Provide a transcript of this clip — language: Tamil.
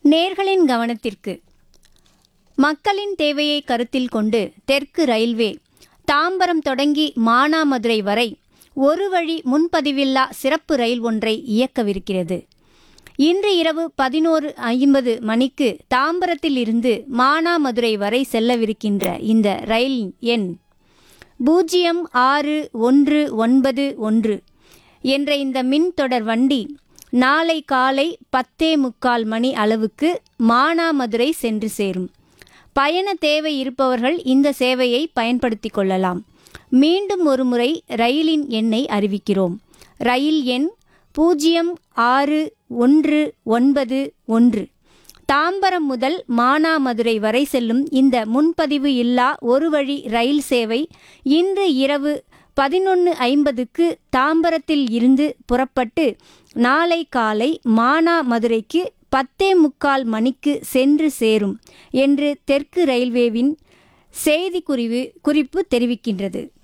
நேர்களின் கவனத்திற்கு மக்களின் தேவையை கருத்தில் கொண்டு தெற்கு ரயில்வே தாம்பரம் தொடங்கி மானாமதுரை வரை ஒரு வழி முன்பதிவில்லா சிறப்பு ரயில் ஒன்றை இயக்கவிருக்கிறது இன்று இரவு பதினோரு ஐம்பது மணிக்கு தாம்பரத்தில் இருந்து மானாமதுரை வரை செல்லவிருக்கின்ற இந்த ரயில் எண் பூஜ்ஜியம் ஆறு ஒன்று ஒன்பது ஒன்று என்ற இந்த மின்தொடர் வண்டி நாளை காலை பத்தே முக்கால் மணி அளவுக்கு மானாமதுரை சென்று சேரும் பயண தேவை இருப்பவர்கள் இந்த சேவையை பயன்படுத்திக் கொள்ளலாம் மீண்டும் ஒருமுறை ரயிலின் எண்ணை அறிவிக்கிறோம் ரயில் எண் பூஜ்ஜியம் ஆறு ஒன்று ஒன்பது ஒன்று தாம்பரம் முதல் மானாமதுரை வரை செல்லும் இந்த முன்பதிவு இல்லா ஒரு வழி ரயில் சேவை இன்று இரவு பதினொன்று ஐம்பதுக்கு தாம்பரத்தில் இருந்து புறப்பட்டு நாளை காலை மானாமதுரைக்கு பத்தே முக்கால் மணிக்கு சென்று சேரும் என்று தெற்கு ரயில்வேவின் செய்திக்குறிவு குறிப்பு தெரிவிக்கின்றது